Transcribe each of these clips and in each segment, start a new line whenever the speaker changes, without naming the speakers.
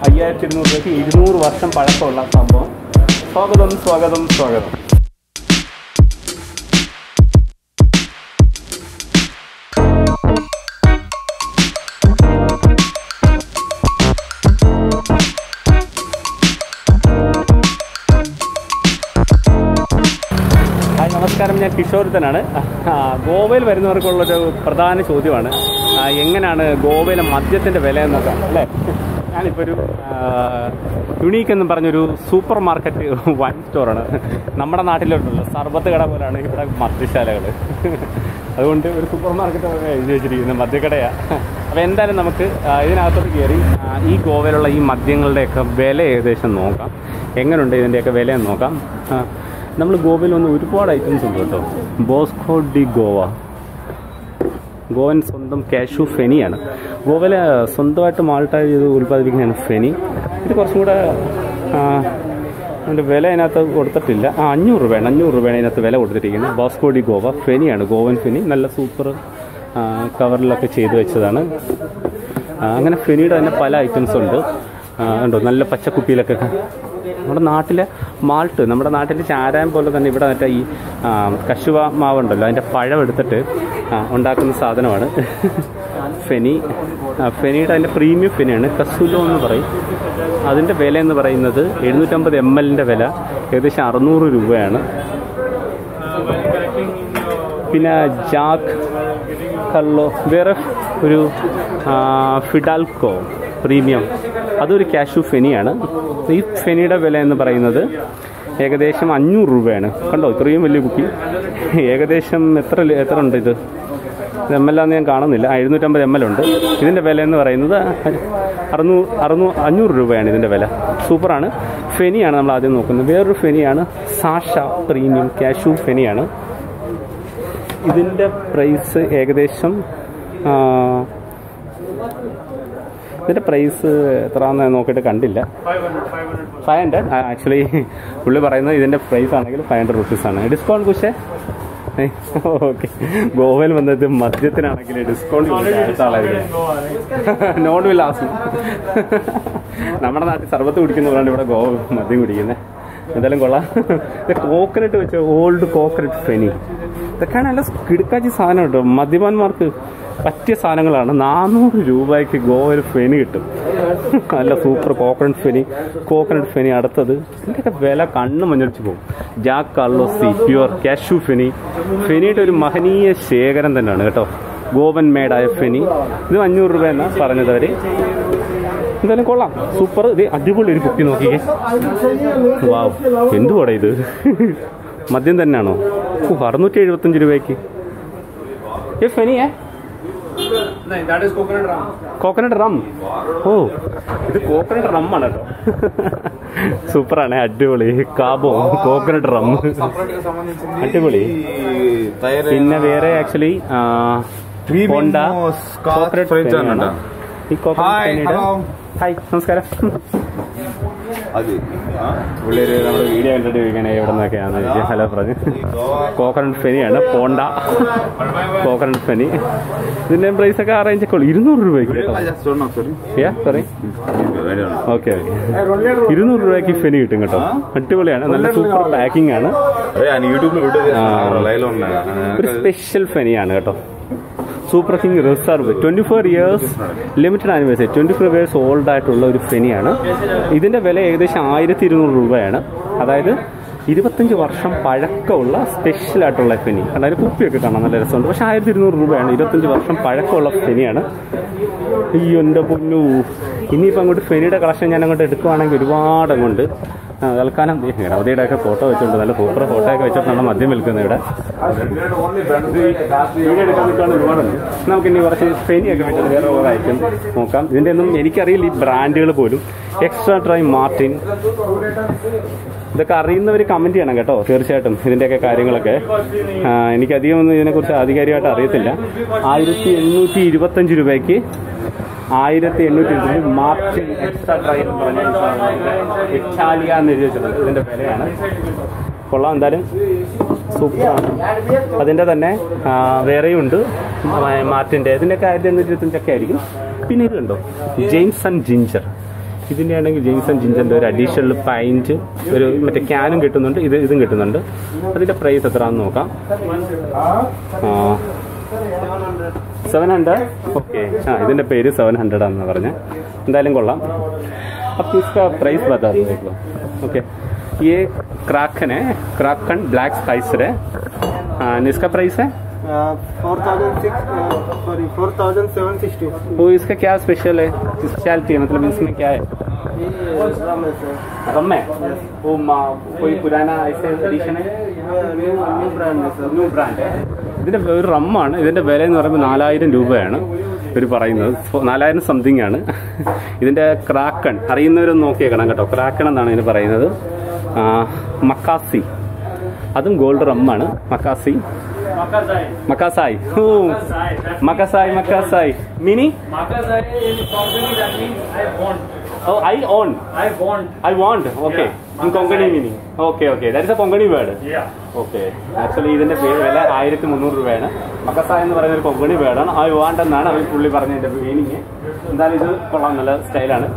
അയ്യായിരത്തി ഇരുന്നൂറ് രൂപയ്ക്ക് ഇരുന്നൂറ് വർഷം പഴക്കമുള്ള സംഭവം സ്വാഗതം സ്വാഗതം സ്വാഗതം ഹായ് നമസ്കാരം ഞാൻ കിഷോരിത്തനാണ് ആ, ഗോവയിൽ വരുന്നവർക്കുള്ളൊരു പ്രധാന ചോദ്യമാണ് ആ, എങ്ങനെയാണ് ഗോവയിലെ മദ്യത്തിൻ്റെ വില എന്നൊക്കെ അല്ലേ ഞാനിപ്പോൾ ഒരു യുണീക്ക് എന്ന് പറഞ്ഞൊരു സൂപ്പർ മാർക്കറ്റ് വൈൻ സ്റ്റോറാണ് നമ്മുടെ നാട്ടിലുണ്ടല്ലോ സർബത്ത് കട പോലാണ് ഇവിടെ മദ്യശാലകൾ അതുകൊണ്ട് ഒരു സൂപ്പർ മാർക്കറ്റ് പോലെ എഴുതി വെച്ചിരിക്കുന്നത് മദ്യക്കടയാണ് അപ്പോൾ എന്തായാലും നമുക്ക് ആ, ഇതിനകത്തോട്ട് കയറി ആ, ഈ ഗോവയിലുള്ള ഈ മദ്യങ്ങളുടെയൊക്കെ വില ഏകദേശം നോക്കാം എങ്ങനെയുണ്ട് ഇതിൻ്റെയൊക്കെ വിലയെന്ന് നോക്കാം ആ, നമ്മൾ ഗോവയിൽ വന്ന് ഒരുപാട് ഐറ്റംസ് ഉണ്ട് കേട്ടോ ബോസ്കോ ഡി ഗോവ ഗോവൻ സ്വന്തം കാഷു ഫെനിയാണ് ഗോവയിൽ സ്വന്തമായിട്ട് മാൾട്ടായി ഇത് ഉൽപ്പാദിപ്പിക്കുന്നതാണ് ഫെനി ഇത് കുറച്ചും കൂടെ ആ, അതിൻ്റെ വില അതിനകത്ത് കൊടുത്തിട്ടില്ല ആ അഞ്ഞൂറ് രൂപയാണ് അഞ്ഞൂറ് രൂപയാണ് അതിനകത്ത് വില കൊടുത്തിരിക്കുന്നത് ബോസ്കോ ഡി ഗോവ ഫെനിയാണ് ഗോവൻ ഫെനി നല്ല സൂപ്പർ കവറിലൊക്കെ ചെയ്ത് വെച്ചതാണ് ആ, അങ്ങനെ ഫെനിയുടെ തന്നെ പല ഐറ്റംസ് ഉണ്ട് ആ, ഉണ്ടോ നല്ല പച്ചക്കുപ്പിയിലൊക്കെ നമ്മുടെ നാട്ടിലെ മാൾട്ട് നമ്മുടെ നാട്ടിലെ ചാരായം പോലെ തന്നെ ഇവിടെ മറ്റേ ഈ ആ, കശുവ മാവുണ്ടല്ലോ അതിൻ്റെ പഴം എടുത്തിട്ട് ആ, ഉണ്ടാക്കുന്ന സാധനമാണ് ഫെനി ആ, ഫെനിയുടെ അതിൻ്റെ പ്രീമിയം ഫെനിയാണ് കസുലോ എന്ന് പറയും അതിൻ്റെ വില എന്ന് പറയുന്നത് എഴുന്നൂറ്റമ്പത് എം എല്ലിൻ്റെ വില ഏകദേശം അറുന്നൂറ് രൂപയാണ് പിന്നെ ജാക്ക് കള്ളോ വേറെ ഒരു ആ, ഫിഡാൽക്കോ പ്രീമിയം അതൊരു കാഷു ഫെനിയാണ് ഈ ഫെനിയുടെ വില എന്ന് പറയുന്നത് ഏകദേശം അഞ്ഞൂറ് രൂപയാണ് കണ്ടോ ഇത്രയും വലിയ കുപ്പി ഏകദേശം എത്ര ലി- എത്ര ഉണ്ട് ഇത് എം എൽ ആന്ന് ഞാൻ കാണുന്നില്ല ആ, എഴുന്നൂറ്റമ്പത് എം എൽ ഉണ്ട് ഇതിൻ്റെ വില എന്ന് പറയുന്നത് അറുന്നൂറ് അറുന്നൂറ് അഞ്ഞൂറ് രൂപയാണ് ഇതിൻ്റെ വില സൂപ്പറാണ് ഫെനിയാണ് നമ്മൾ ആദ്യം നോക്കുന്നത് വേറൊരു ഫെനിയാണ് സാഷ പ്രീമിയം കാഷു ഫെനിയാണ് ഇതിൻ്റെ പ്രൈസ് ഏകദേശം ആ, ഇതിൻ്റെ പ്രൈസ് എത്രയാണെന്ന് ഞാൻ നോക്കിയിട്ട് കണ്ടില്ല ഫൈവ് ഹൺഡ്രഡ് ആക്ച്വലി പുള്ളി പറയുന്നത് ഇതിൻ്റെ പ്രൈസ് ആണെങ്കിൽ ഫൈവ് ഹൺഡ്രഡ് റുപ്പീസാണ് ഡിസ്കൗണ്ട് കുശേ ഓക്കെ ഗോവയിൽ വന്നത് മദ്യത്തിനാണെങ്കിൽ ഡിസ്കൗണ്ട് നോട്ട് വിൽ ആസ് നമ്മുടെ നാട്ടിൽ സർബത്ത് കുടിക്കുന്നവരാണ് ഇവിടെ ഗോവ മദ്യം കുടിക്കുന്നത് എന്തായാലും കൊള്ളാം ഇത് കോക്കനട്ട് വെച്ച ഓൾഡ് കോക്കനട്ട് ഫെനി ഇതൊക്കെയാണ് നല്ല കിടുക്കാച്ചി സാധനം കേട്ടോ മദ്യപാന്മാർക്ക് പറ്റിയ സാധനങ്ങളാണ് നാനൂറ് രൂപയ്ക്ക് ഗോവയിൽ ഫെനി കിട്ടും നല്ല super coconut feni coconut feni അടുത്തത് ഇതിൻ്റെയൊക്കെ വില കണ്ണ് മഞ്ഞളിച്ച് പോകും ജാക്ക് കാർലോസി പ്യുവർ കാഷു ഫെനി ഫെനിയുടെ ഒരു മഹനീയ ശേഖരം തന്നെയാണ് കേട്ടോ ഗോവൻ മേഡായ ഫെനി ഇത് അഞ്ഞൂറ് രൂപ എന്നാണ് പറഞ്ഞത് അവർ എന്തായാലും കൊള്ളാം സൂപ്പർ ഇത് അടിപൊളി ഒരു കുപ്പി നോക്കിക്കേ വാവ് എന്തുവാടാ ഇത് മദ്യം തന്നെയാണോ ഓ അറുന്നൂറ്റി എഴുപത്തഞ്ച് രൂപയ്ക്ക് ഏ ഫെനിയേ കോക്കനട്ട് റം ഓ ഇത് കോക്കനട്ട് റമ്മാണ് കേട്ടോ സൂപ്പറാണ് അടിപൊളി കാബോ കോക്കനട്ട് റം അടിപൊളി പിന്നെ വേറെ ആക്ച്വലി ഹോണ്ട കോക്കനട്ട് ഫെനിയാണ്. ഈ കോക്കനട്ട്
ഹായ്,
ഫെനിയുടെ
ഹലോ.
ഹായ് നമസ്കാരം
അത്
പുള്ളിയൊരു നമ്മുടെ വീഡിയോ കണ്ടിട്ട് ചോദിക്കണേ എവിടെ നിന്നൊക്കെയാണെന്ന് ചോദിച്ചു ഹലോ പറഞ്ഞു കോക്കനട്ട് ഫെനിയാണ് പോണ്ട കോക്കനട്ട് ഫെനി ഇതിന്റെ പ്രൈസ് ഒക്കെ അറേഞ്ച് ഒക്കെ ഉള്ളു ഇരുന്നൂറ് രൂപയ്ക്ക് കേട്ടോ യാ സോറി ഓക്കെ ഓക്കെ ഇരുന്നൂറ് രൂപയ്ക്ക് ഫെനി കിട്ടും കേട്ടോ അടിപൊളിയാണ് നല്ല സൂപ്പർ പാക്കിംഗ് ആണ്
యూట్యూబ్ లో
ఆ.
లైవ్ లో
ഒരു സ്പെഷ്യൽ ഫെനിയാണ് കേട്ടോ super king reserve twenty four years limited anniversary twenty four years old ആയിട്ടുള്ള ഒരു ഫെനിയാണ് ഇതിന്റെ വില ഏകദേശം ആയിരത്തി ഇരുന്നൂറ് രൂപയാണ് അതായത് ഇരുപത്തഞ്ച് വർഷം പഴക്കമുള്ള സ്പെഷ്യൽ ആയിട്ടുള്ള ഫെനി കാരണം അതിന് കുപ്പിയൊക്കെ കാണാൻ നല്ല രസമുണ്ട് പക്ഷെ ആയിരത്തി ഇരുന്നൂറ് രൂപയാണ് ഇരുപത്തഞ്ച് വർഷം പഴക്കമുള്ള ഫെനിയാണ് അയ്യോ എൻ്റെ പൊന്നു ഇനിയിപ്പോൾ അങ്ങോട്ട് ഫെനിയുടെ കളക്ഷൻ ഞാൻ അങ്ങോട്ട് എടുക്കുവാണെങ്കിൽ ഒരുപാട് അങ്ങോട്ട് ആ, തൽക്കാലം ഈ ഗണപതിയുടെ ഒക്കെ ഫോട്ടോ വെച്ചിട്ടുണ്ട് നല്ല സൂപ്പർ ഫോട്ടോ ഒക്കെ വെച്ചിട്ടാണ് മദ്യം വിൽക്കുന്നത് ഇവിടെ വീഡിയോ എടുക്കാൻ നിൽക്കുകയാണ് ഒരുപാടുണ്ട് നമുക്ക് ഇനി കുറച്ച് ഫെനിയൊക്കെ വെച്ചിട്ട് വേറെ ഓരോ ഐറ്റം നോക്കാം ഇതിൻ്റെ ഒന്നും എനിക്കറിയില്ല ഈ ബ്രാൻഡുകൾ പോലും എക്സ്ട്രാ ട്രൈ മാർട്ടിൻ ഇതൊക്കെ അറിയുന്നവർ കമന്റ് ചെയ്യണം കേട്ടോ തീർച്ചയായിട്ടും ഇതിന്റെയൊക്കെ കാര്യങ്ങളൊക്കെ ആ, എനിക്കധികം ഒന്നും ഇതിനെക്കുറിച്ച് ആധികാരികമായിട്ട് അറിയത്തില്ല ആയിരത്തി എണ്ണൂറ്റി ഇരുപത്തഞ്ച് രൂപയ്ക്ക് ആയിരത്തി എണ്ണൂറ്റി ഇരുപത്തഞ്ച് മാർട്ടിൻ എക്സ്ട്രാ ഡ്രൈ എന്ന് പറഞ്ഞ ഈ സാധനം ഇറ്റാലിയ എന്ന് എഴുതി വെച്ചിട്ടുണ്ട് ഇതിന്റെ വിലയാണ് കൊള്ളാം എന്തായാലും സൂപ്പറാണ് അതിന്റെ തന്നെ ആ, വേറെയും ഉണ്ട് മാർട്ടിന്റെ ഇതിന്റെയൊക്കെ ആയിരത്തി എണ്ണൂറ്റി ഇരുപത്തഞ്ചൊക്കെ ആയിരിക്കും പിന്നെ ഇത് കണ്ടോ ജെയിംസ് ആൻഡ് ജിഞ്ചർ ഇതിൻ്റെ ആണെങ്കിൽ ജെയിംസൺ ജിഞ്ചറിൻ്റെ ഒരു അഡീഷണൽ പൈൻറ്റ് ഒരു മറ്റേ ക്യാനും കിട്ടുന്നുണ്ട് ഇത് ഇതും കിട്ടുന്നുണ്ട് അതിൻ്റെ പ്രൈസ് എത്രയാണെന്ന് നോക്കാം സെവൻ ഹൺഡ്രഡ് ഓക്കെ ആ ഇതിൻ്റെ പേര് സെവൻ ഹൺഡ്രഡ് ആണെന്ന് പറഞ്ഞ എന്തായാലും കൊള്ളാം अब इसका प्राइस बता दो एक बार ओके ये क्राकन है क्राकन ब्लैक स्पाइसर है हाँ इसका प्राइस है
four thousand six sorry four thousand seven sixty
वो इसका क्या स्पेशल है स्पेशलिटी है मतलब इसमें क्या है
ये ड्रम है सर
रम है वो मा- कोई पुराना ऐसे एडिशन है
न्यू न्यू ब्रांड है सर
ന്യൂ ബ്രാൻഡ് ഇതിന്റെ ഒരു റമ്മാണ് ഇതിന്റെ വില എന്ന് പറയുമ്പോൾ നാലായിരം രൂപയാണ് ഇവർ പറയുന്നത് ഫോ- നാലായിരം സംതിങ് ആണ് ഇതിന്റെ ക്രാക്കൺ അറിയുന്നവരൊന്ന് നോക്കിയേക്കണം കേട്ടോ ക്രാക്കൺ എന്നാണ് ഇതിന് പറയുന്നത് ആ, മക്കാസി അതും ഗോൾഡ് റമ്മാണ് മക്കാസി മക്കാസായി ഓ മക്കാസായി മക്കാസായി മിനി
Markers are in company that means I want.
Oh I own
I want.
I want okay in Konkani മിനി okay okay that is a Konkani word
Yeah.
Okay actually ഇതിന്റെ പേര് വില ആയിരത്തി മുന്നൂറ് രൂപയാണ് മക്കസ എന്ന് പറയുന്ന ഒരു കൊങ്കണി വേർഡാണ് ഐ വാണ്ട് എന്നാണ് അവർ പുള്ളി പറഞ്ഞതിന്റെ മീനിങ് എന്തായാലും ഇത് കൊള്ളാം നല്ല സ്റ്റൈലാണ്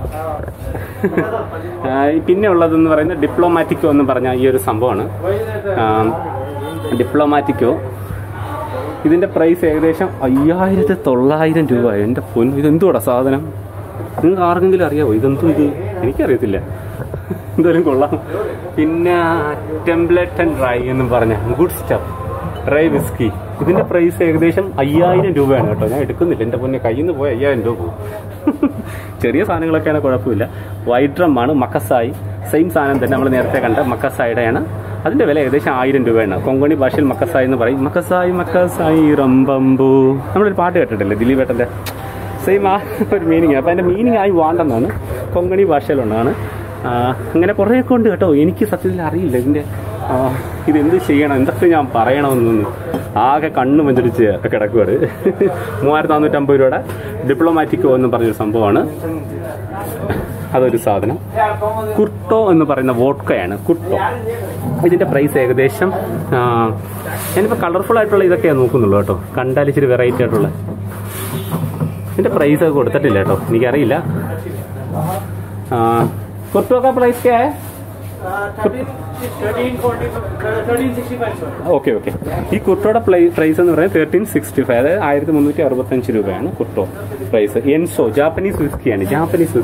പിന്നെ ഉള്ളതെന്ന് പറയുന്നത് ഡിപ്ലോമാറ്റിക്കോ എന്ന് പറഞ്ഞ ഈ ഒരു സംഭവമാണ് ഡിപ്ലോമാറ്റിക്കോ ഇതിന്റെ പ്രൈസ് ഏകദേശം അയ്യായിരത്തി തൊള്ളായിരം രൂപ എൻ്റെ പൊന്നു ഇതെന്തുവാടാ സാധനം നിങ്ങൾക്ക് ആർക്കെങ്കിലും അറിയാവോ ഇതെന്തും ഇത് എനിക്കറിയത്തില്ല എന്തായാലും കൊള്ളാം പിന്നെ ടെംപ്ലേറ്റ് റൈ എന്ന് പറഞ്ഞ ഗുഡ് സ്റ്റഫ് റൈ വിസ്കി ഇതിന്റെ പ്രൈസ് ഏകദേശം അയ്യായിരം രൂപയാണ് കേട്ടോ ഞാൻ എടുക്കുന്നില്ല എൻ്റെ പൊന്നെ കയ്യിൽ നിന്ന് പോയി അയ്യായിരം രൂപ പോകും ചെറിയ സാധനങ്ങളൊക്കെയാണ് കുഴപ്പമില്ല വൈറ്റ് ഡ്രം ആണ് മക്കസായി സെയിം സാധനം തന്നെ നമ്മൾ നേരത്തെ കണ്ട മക്കസായിയുടെയാണ് അതിന്റെ വില ഏകദേശം ആയിരം രൂപയാണ് കൊങ്കണി ഭാഷയിൽ മക്കസായി എന്ന് പറയും മക്കസായി മക്കസായി റംബംബു നമ്മളൊരു പാട്ട് കേട്ടിട്ടില്ലേ ദിലീപ് ഏട്ടൻ്റെ സെയിം ആ ഒരു മീനിങ് അപ്പോൾ അതിൻ്റെ മീനിങ് ആയി വാണ്ടെന്നാണ് കൊങ്കണി ഭാഷയിലുള്ളതാണ് ആ, അങ്ങനെ കുറേയൊക്കെ ഉണ്ട് കേട്ടോ എനിക്ക് സത്യത്തിൽ അറിയില്ല ഇതിൻ്റെ ആ, ഇതെന്ത് ചെയ്യണം എന്തൊക്കെ ഞാൻ പറയണമെന്നൊന്നും ആകെ കണ്ണ് മഞ്ചടിച്ച് കിടക്കുവാണ് മൂവായിരത്തി നാനൂറ്റമ്പത് രൂപയുടെ ഡിപ്ലോമാറ്റിക്കോ എന്ന് പറഞ്ഞൊരു സംഭവമാണ് അതൊരു സാധനം കുർട്ടോ എന്ന് പറയുന്ന വോഡ്കയാണ് കുർട്ടോ ഇതിന്റെ പ്രൈസ് ഏകദേശം ആ, ഞാനിപ്പോൾ കളർഫുൾ ആയിട്ടുള്ള ഇതൊക്കെയാണ് നോക്കുന്നുള്ളൂ കേട്ടോ കണ്ടാൽ ഇച്ചിരി വെറൈറ്റി ആയിട്ടുള്ള ഇതിന്റെ പ്രൈസ് ഒക്കെ കൊടുത്തിട്ടില്ല കേട്ടോ എനിക്കറിയില്ല ആ, കുർട്ടോ का प्राइस क्या है
Thirteen forty, thirteen sixty five. Sorry.
Okay okay ഈ കുർട്ടോയുടെ പ്രൈസ് എന്ന് പറയുന്നത് തേർട്ടീൻ സിക്സ്റ്റി ഫൈവ് അതായത് ആയിരത്തി മുന്നൂറ്റി അറുപത്തഞ്ച് രൂപയാണ് കുർട്ടോ പ്രൈസ് എൻസോ ജാപ്പനീസ് വിസ്കിയാണ് Japanese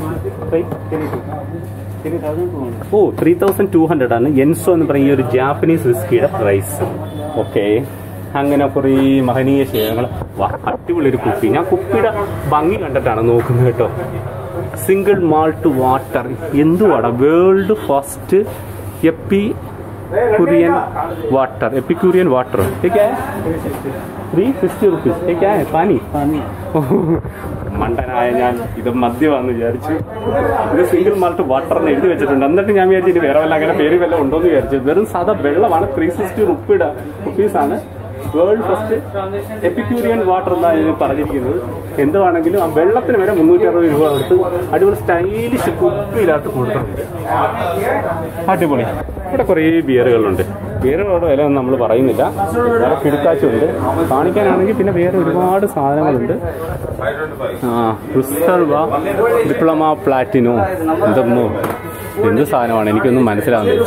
oh three thousand two hundred ആണ് എൻസോ എന്ന് പറയുന്ന ഈ ഒരു ജാപ്പനീസ് വിസ്കിയുടെ പ്രൈസ് ഓക്കെ അങ്ങനെ കുറേ മഹനീയ ശേഖരങ്ങൾ വാ അടിപൊളി ഒരു കുപ്പി ഞാൻ കുപ്പിയുടെ ഭംഗി കണ്ടിട്ടാണ് നോക്കുന്നത് കേട്ടോ സിംഗിൾ മാൾട്ട് വാട്ടർ എന്തുവാടാ world first Epicurean water Epicurean water ये क्या है थ्री सिक्सटी रुपीज ये क्या है पानी മണ്ടനായ ഞാൻ ഇത് മദ്യമാണെന്ന് വിചാരിച്ചു ഇത് സിംഗിൾ മാൾട്ട് വാട്ടർ എന്ന് എഴുതി വെച്ചിട്ടുണ്ട് എന്നിട്ട് ഞാൻ വിചാരിച്ചു ഇനി വേറെ വല്ല അങ്ങനെ പേര് വല്ല ഉണ്ടോ എന്ന് വിചാരിച്ചു വെറും സാധാ വെള്ളമാണ് ത്രീ സിക്സ്റ്റി റുപ്പീഡ് റുപ്പീസാണ് വേൾഡ് ഫസ്റ്റ് എപ്പിക്യൂരിയൻ വാട്ടർ എന്നാണ് ഇതിന് പറഞ്ഞിരിക്കുന്നത് എന്തുവാണെങ്കിലും ആ വെള്ളത്തിന് വരെ മുന്നൂറ്റി അറുപത് രൂപ കൊടുത്ത് അടിപൊളി സ്റ്റൈലിഷ് കുപ്പിയിലാട്ട് കൊടുത്തിട്ടുണ്ട് അടിപൊളി ഇവിടെ കുറേ ബിയറുകളുണ്ട് ബിയറുകളുടെ വില ഒന്നും നമ്മൾ പറയുന്നില്ല വേറെ കിടുക്കാച്ചുണ്ട് കാണിക്കാനാണെങ്കിൽ പിന്നെ വേറെ ഒരുപാട് സാധനങ്ങളുണ്ട് ആ റിസർവ ഡിപ്ലോമ പ്ലാറ്റിനോ എന്തെന്നോ എന്ത് സാധനമാണ് എനിക്കൊന്നും മനസ്സിലാവുന്നില്ല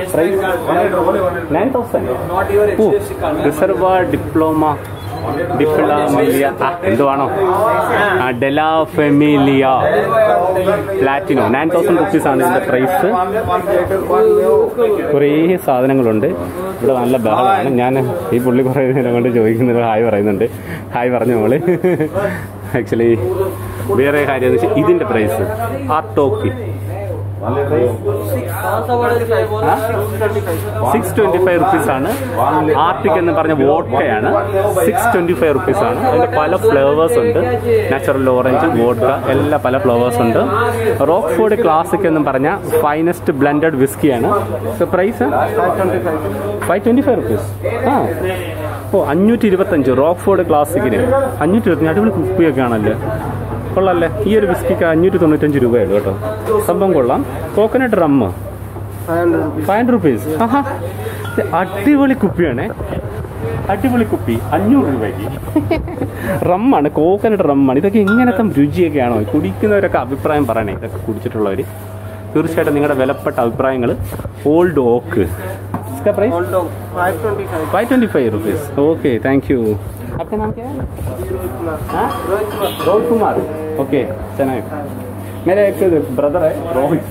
നയൻ തൗസൻഡ് ഓ റിസർവ ഡിപ്ലോമ ഡിപ്ലോമിലിയ ആ എന്തുവാണോ ആ Della Familia Platino nine thousand rupees ആണ് ഇതിന്റെ പ്രൈസ് കുറേ സാധനങ്ങളുണ്ട് ഇവിടെ നല്ല ബഹളമാണ് ഞാൻ ഈ പുള്ളി കുറേ നേരം കൊണ്ട് ചോദിക്കുന്നത് ഹായ് പറയുന്നുണ്ട് ഹായ് പറഞ്ഞു മോള് ആക്ച്വലി വേറെ കാര്യം എന്ന് വെച്ചാൽ ഇതിന്റെ പ്രൈസ് ആ ടോക്കി സിക്സ് ട്വന്റി ഫൈവ് റുപ്പീസ് ആണ് ആർട്ടിക് എന്ന് പറഞ്ഞ വോഡ്കയാണ് സിക്സ് ട്വന്റി ഫൈവ് റുപ്പീസ് ആണ് അതിന്റെ പല ഫ്ലേവേഴ്സ് ഉണ്ട് നാച്ചുറൽ ഓറഞ്ച് വോഡ്ക എല്ലാ പല ഫ്ലേവേഴ്സ് ഉണ്ട് റോക്ക് ഫുഡ് ക്ലാസിക് എന്ന് പറഞ്ഞ ഫൈനസ്റ്റ് ബ്ലെൻഡഡ് വിസ്കിയാണ് price five twenty five rupees ആ ഓ അഞ്ഞൂറ്റി ഇരുപത്തഞ്ച് റോക്ക് ഫോർഡ് ക്ലാസിക്കിന് അഞ്ഞൂറ്റി ഇരുപത്തഞ്ച് അടിപൊളി കുപ്പിയൊക്കെ ആണല്ലേ കൊള്ളാല്ലേ ഈ ഒരു വിസ്കിക്ക് അഞ്ഞൂറ്റി തൊണ്ണൂറ്റഞ്ച് രൂപയുള്ളൂ കേട്ടോ സംഭവം കൊള്ളാം coconut rum
five hundred rupees
five hundred rupees ആഹാ ഇത് അടിപൊളി കുപ്പിയാണേ അടിപൊളി കുപ്പി അഞ്ഞൂറ് രൂപയ്ക്ക് റമ്മാണ് കോക്കനട്ട് റമ്മാണ് ഇതൊക്കെ എങ്ങനത്തെ രുചിയൊക്കെയാണോ കുടിക്കുന്നവരൊക്കെ അഭിപ്രായം പറയണേ ഇതൊക്കെ കുടിച്ചിട്ടുള്ളവർ തീർച്ചയായിട്ടും നിങ്ങളുടെ വിലപ്പെട്ട അഭിപ്രായങ്ങൾ old oak price
Old dog, 525.
Five twenty five rupees okay thank you आपका नाम क्या है हाँ? रोहित कुमार ओके चेन्नई मेरा एक ब्रदर है रोहित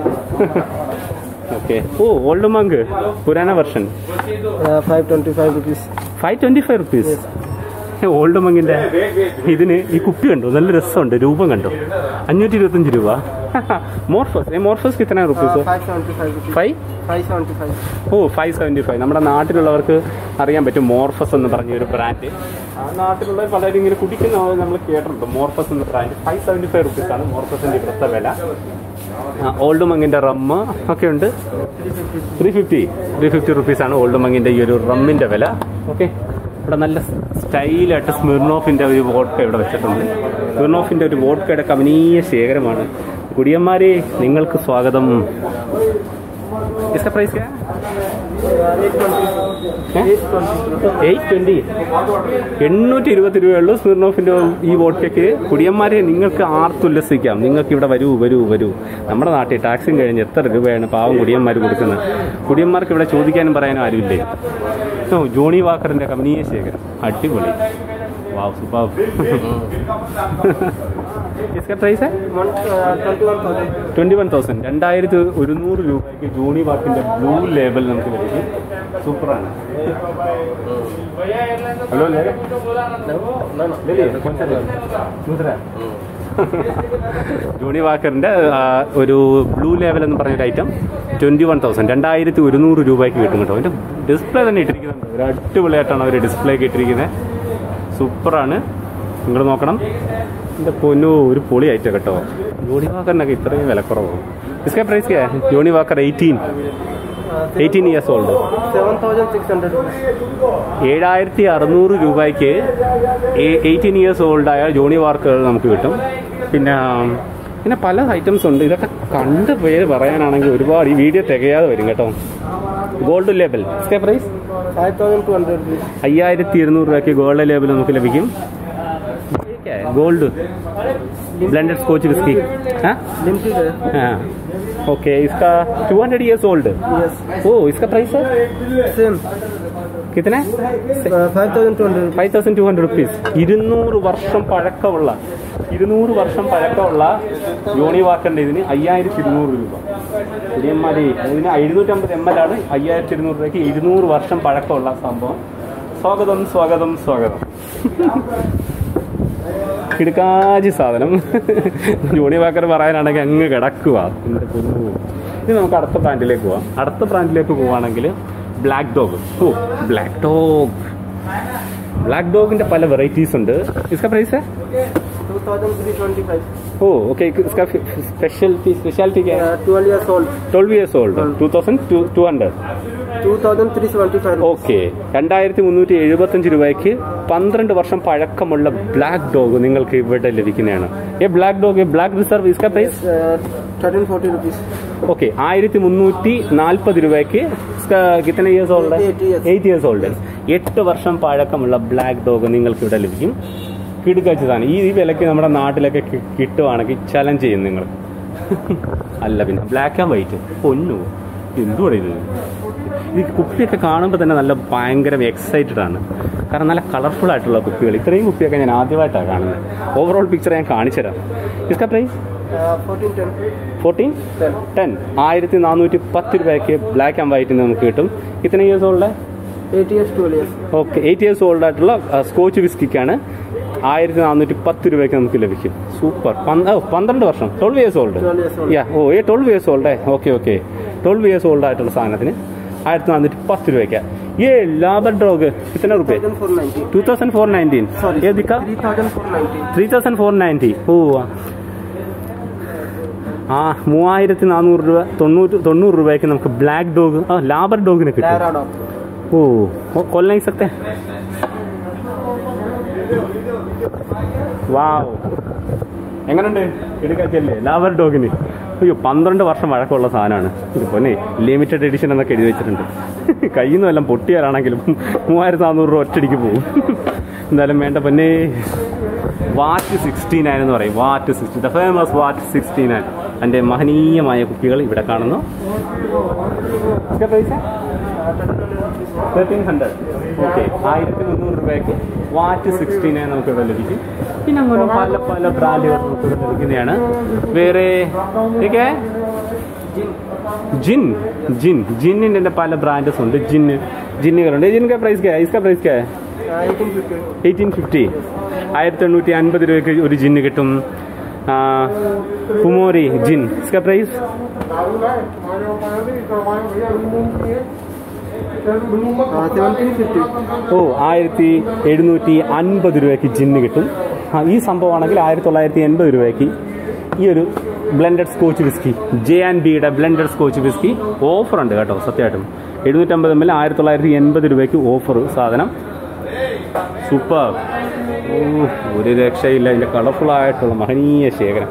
ओके ओ ओल्ड मंग पुराना version
Uh, 525 rupees.
Five twenty five rupees Old മങ്ങിൻ്റെ ഇതിന് ഈ കുപ്പി കണ്ടോ നല്ല രസമുണ്ട് രൂപം കണ്ടോ അഞ്ഞൂറ്റി ഇരുപത്തഞ്ച് രൂപ മോർഫസ് ഏ മോർഫസ് കിത്തന
Uh,
റുപ്പീസ്
575 rupees.
ഫൈവ്
575.
ഓ ഫൈവ് സെവൻറ്റി ഫൈവ് നമ്മുടെ നാട്ടിലുള്ളവർക്ക് അറിയാൻ പറ്റും മോർഫസ് എന്ന് പറഞ്ഞ ഒരു ബ്രാൻഡ് ആ നാട്ടിലുള്ള പലരും ഇങ്ങനെ കുടിക്കുന്ന നമ്മൾ കേട്ടിട്ടുണ്ട് മോർഫസ് എന്ന ബ്രാൻഡ് ഫൈവ് സെവൻറ്റി ഫൈവ് റുപ്പീസാണ് മോർഫസിൻ്റെ ഇവിടുത്തെ വില ഓൾഡ് മങ്ങിൻ്റെ റമ്മ് ഒക്കെ ഉണ്ട് ത്രീ ഫിഫ്റ്റി ത്രീ ഫിഫ്റ്റി റുപ്പീസാണ് ഓൾഡ് മങ്ങിൻ്റെ ഈ ഒരു റമ്മിൻ്റെ വില ഓക്കെ ഇവിടെ നല്ല സ്റ്റൈലായിട്ട് സ്മിർനോഫിൻ്റെ ഒരു വോഡ്ക ഇവിടെ വെച്ചിട്ടുണ്ട് സ്മിർനോഫിൻ്റെ ഒരു വോഡ്കയുടെ കമനീയ ശേഖരമാണ് കുടിയന്മാരെ നിങ്ങൾക്ക് സ്വാഗതം इसका प्राइस क्या है എയ്റ്റ് ട്വന്റി എണ്ണൂറ്റി ഇരുപത്തി രൂപയുള്ളൂ സ്മിർനോഫിന്റെ ഈ വോട്ടയ്ക്ക് കുടിയന്മാരെ നിങ്ങൾക്ക് ആർത്തുല്ലസിക്കാം നിങ്ങൾക്ക് ഇവിടെ വരൂ വരൂ വരൂ നമ്മുടെ നാട്ടിൽ ടാക്സും കഴിഞ്ഞ് എത്ര രൂപയാണ് പാവം കുടിയന്മാർ കൊടുക്കുന്നത് കുടിയന്മാർക്ക് ഇവിടെ ചോദിക്കാനും പറയാനും ആരുമില്ലേ ഓ ജോണി വാക്കറിന്റെ കമനീയ ശേഖരം അടിപൊളി വാവ് സൂപ്പർ इसका प्राइस है
One, uh, 21,000.
Twenty one thousand രണ്ടായിരത്തി ഒരുന്നൂറ് രൂപയ്ക്ക് ജോണി വാക്കിന്റെ ബ്ലൂ ലേബൽ നമുക്ക് ലഭിക്കും സൂപ്പറാണ് ഹലോ ലേ
No, no.
ले लिए कौन सा ले दूसरा ജോണി വാക്കറിന്റെ ആ, ഒരു ബ്ലൂ ലെവൽ എന്ന് പറഞ്ഞൊരു ഐറ്റം ട്വന്റി വൺ തൗസൻഡ് രണ്ടായിരത്തി ഒരുന്നൂറ് രൂപയ്ക്ക് കിട്ടും കേട്ടോ അതിന്റെ ഡിസ്പ്ലേ തന്നെ ഇട്ടിരിക്കുന്നുണ്ട് ഒരു അടിപൊളിയായിട്ടാണ് അവർ ഡിസ്പ്ലേ ഒക്കെ ഇട്ടിരിക്കുന്നത് സൂപ്പറാണ് നിങ്ങൾ നോക്കണം എൻ്റെ പൊന്നു ഒരു പൊളി ഐറ്റം കേട്ടോ ജോണി വാക്കറിനൊക്കെ ഇത്രയും വിലക്കുറവോ ഇസ്കാ പ്രൈസ് क्या है Johnny Walker eighteen eighteen years old
7,600 rupees.
ഏഴായിരത്തി അറുന്നൂറ് രൂപയ്ക്ക് എയ്റ്റീൻ ഇയേഴ്സ് ഓൾഡായ ജോണി വാർക്കർ നമുക്ക് കിട്ടും പിന്നെ പിന്നെ പല ഐറ്റംസ് ഉണ്ട് ഇതൊക്കെ കണ്ട് പേര് പറയാനാണെങ്കിൽ ഒരുപാട് ഈ വീഡിയോ തികയാതെ വരും കേട്ടോ ഗോൾഡ് ലേബൽ പ്രൈസ്
5,200 rupees.
അയ്യായിരത്തി ഇരുന്നൂറ് രൂപയ്ക്ക് ഗോൾഡ് ലേബൽ നമുക്ക് ലഭിക്കും gold blended Scotch whisky
Limited है.
हाँ ओके इसका two hundred years old
Yes.
ओ इसका प्राइस है
Same.
कितना
Uh, 5,200 rupees.
Five thousand two hundred rupees ഇരുന്നൂറ് വർഷം പഴക്കമുള്ള ഇരുന്നൂറ് വർഷം പഴക്കമുള്ള ജോണി വാക്കറിന്റെ ഇതിന് അയ്യായിരത്തി ഇരുന്നൂറ് രൂപ കുടിയന്മാരി ഇതിന് എഴുന്നൂറ്റമ്പത് എം എൽ ആണ് അയ്യായിരത്തി ഇരുന്നൂറ് രൂപയ്ക്ക് ഇരുന്നൂറ് വർഷം പഴക്കമുള്ള സംഭവം സ്വാഗതം സ്വാഗതം സ്വാഗതം കിടക്കാജി സാധനം ജോണി വാക്കർ പറയാനാണെങ്കിൽ അങ്ങ് കിടക്കുക എൻ്റെ പൊന്നു ഇനി നമുക്ക് അടുത്ത ബ്രാൻഡിലേക്ക് പോവാം അടുത്ത ബ്രാൻഡിലേക്ക് പോവുകയാണെങ്കിൽ ബ്ലാക്ക് ഡോഗ് ഓ ബ്ലാക്ക് ഡോഗ് ബ്ലാക്ക് ഡോഗിന്റെ പല വെറൈറ്റീസ് ഉണ്ട് इसका प्राइस है
2,325.
ओ ओके इसका स्पेशलिटी स्पेशलिटी क्या है
Uh, 12 years old.
12 years old two thousand two hundred
2,375 rupees.
Okay രണ്ടായിരത്തി മുന്നൂറ്റി എഴുപത്തഞ്ച് രൂപയ്ക്ക് പന്ത്രണ്ട് വർഷം പഴക്കമുള്ള ബ്ലാക്ക് ഡോഗ് നിങ്ങൾക്ക് ഇവിടെ ലഭിക്കുന്നതാണ് ഈ ബ്ലാക്ക് ഡോഗ് ബ്ലാക്ക് റിസർവ് ഇസ്ക പ്രൈസ്
Uh, 1340 rupees.
ഓക്കെ ആയിരത്തി മുന്നൂറ്റി നാൽപ്പത് രൂപയ്ക്ക് കിത്തന years old
Eight years.
Eight years old എട്ട് വർഷം പഴക്കമുള്ള ബ്ലാക്ക് ഡോഗ് നിങ്ങൾക്ക് ഇവിടെ ലഭിക്കും കിടുക്കച്ചതാണ് ഈ ഈ വിലയ്ക്ക് നമ്മുടെ നാട്ടിലൊക്കെ കി- കിട്ടുവാണെങ്കിൽ ചലഞ്ച് ചെയ്യും നിങ്ങൾ അല്ല പിന്നെ ബ്ലാക്ക് ആൻഡ് വൈറ്റ് പൊന്നു എന്തുവാണ് ഇത് ഈ കുപ്പിയൊക്കെ കാണുമ്പോൾ തന്നെ നല്ല ഭയങ്കര എക്സൈറ്റഡ് ആണ് കാരണം നല്ല കളർഫുൾ ആയിട്ടുള്ള കുപ്പികൾ ഇത്രയും കുപ്പിയൊക്കെ ഞാൻ ആദ്യമായിട്ടാണ് കാണുന്നത് ഓവറോൾ പിക്ചർ ഞാൻ കാണിച്ചു തരാം ഇസ്ക പ്രൈസ്
Uh, 1410.
ഫോർട്ടീൻ ടെൻ ആയിരത്തി നാനൂറ്റി പത്ത് രൂപയ്ക്ക് ബ്ലാക്ക് ആൻഡ് വൈറ്റിന് നമുക്ക് കിട്ടും ഇത്ര years old
8 years, 12 years.
Okay eight years old ആയിട്ടുള്ള സ്കോച്ച് വിസ്കിക്കാണ് ആയിരത്തി നാനൂറ്റി പത്ത് രൂപയ്ക്ക് നമുക്ക് ലഭിക്കും സൂപ്പർ പന്ത്രണ്ട് വർഷം twelve years old
12 years old.
Yeah ഓ ഏ twelve years old okay okay twelve years old ആയിട്ടുള്ള സാധനത്തിന് ആയിരത്തി നാനൂറ്റി പത്ത് രൂപയ്ക്ക് ഏ ലാബർ ഡോഗ് ഇത്ര റുപ്യ
1,490.
Two thousand four nineteen
Sorry.
ഏ ദിക്ക
3,490.
ത്രീ തൗസൻഡ് ഫോർ നയൻറ്റി ഓ ആ മൂവായിരത്തി നാനൂറ് രൂപ തൊണ്ണൂറ് തൊണ്ണൂറ് രൂപയ്ക്ക് നമുക്ക് ബ്ലാക്ക് ഡോഗ് ആ ലാബർ ഡോഗിന് കിട്ടും
Lara dog.
ഓ वो खोल नहीं सकते वाओ എങ്ങനെയുണ്ട് എടുക്കല്ലേ ലാവർ ഡോഗിന് അയ്യോ പന്ത്രണ്ട് വർഷം വഴക്കമുള്ള സാധനമാണ് ഇത് പൊന്നെ ലിമിറ്റഡ് എഡിഷൻ എന്നൊക്കെ എഴുതി വെച്ചിട്ടുണ്ട് കയ്യിൽ നിന്ന് വല്ലതും പൊട്ടിയാലാണെങ്കിലും മൂവായിരത്തി നാനൂറ് രൂപ ഒറ്റടിക്ക് പോകും എന്തായാലും വേണ്ട പൊന്നെ വാറ്റ് സിക്സ്റ്റി നയൻ എന്ന് പറയും VAT sixty the famous VAT sixty nine എൻ്റെ മഹനീയമായ കുപ്പികൾ ഇവിടെ കാണുന്നു തേർട്ടീൻ ഹൺഡ്രഡ് ഓക്കെ ആയിരത്തി മുന്നൂറ് രൂപയ്ക്ക് വാറ്റ് സിക്സ്റ്റി നയൻ നമുക്ക് ഇവിടെ ലഭിക്കും പിന്നെ അങ്ങനെ പല പല ബ്രാൻഡുകൾ നമുക്ക് ഇവിടെ ലഭിക്കുന്നതാണ് വേറെ ഏക്കെ ജിൻ ജിൻ ജിന്നിൻ്റെ പല ബ്രാൻഡ്സ് ഉണ്ട് ജിന്ന് ജിന്നുകളുണ്ട് ജിൻക പ്രൈസ് കേ ഇസ്ക പ്രൈസ് കേ
एटीन फिफ्टी
എയ്റ്റീൻ ഫിഫ്റ്റി ആയിരത്തി എണ്ണൂറ്റി അൻപത് രൂപയ്ക്ക് ഒരു ജിന്ന് കിട്ടും ആ, പുമോരി ജിൻ ഇസ്ക പ്രൈസ്
सेवनटीन फिफ्टी
ഓ ആയിരത്തി എഴുന്നൂറ്റി അൻപത് രൂപയ്ക്ക് ജിന്ന് കിട്ടും ആ, ഈ സംഭവമാണെങ്കിൽ ആയിരത്തി തൊള്ളായിരത്തി എൺപത് രൂപയ്ക്ക് ഈ ഒരു blended Scotch whisky J and ബിയുടെ ബ്ലെൻഡഡ് സ്കോച്ച് വിസ്കി ഓഫർ ഉണ്ട് കേട്ടോ സത്യമായിട്ടും എഴുന്നൂറ്റമ്പത് എം എൽ ആയിരത്തി തൊള്ളായിരത്തി എൺപത് രൂപയ്ക്ക് ഓഫർ സാധനം സൂപ്പർ ഓ ഒരു രക്ഷയില്ല ഇതിൻ്റെ കളർഫുള്ളായിട്ടുള്ള മഹനീയ ശേഖരം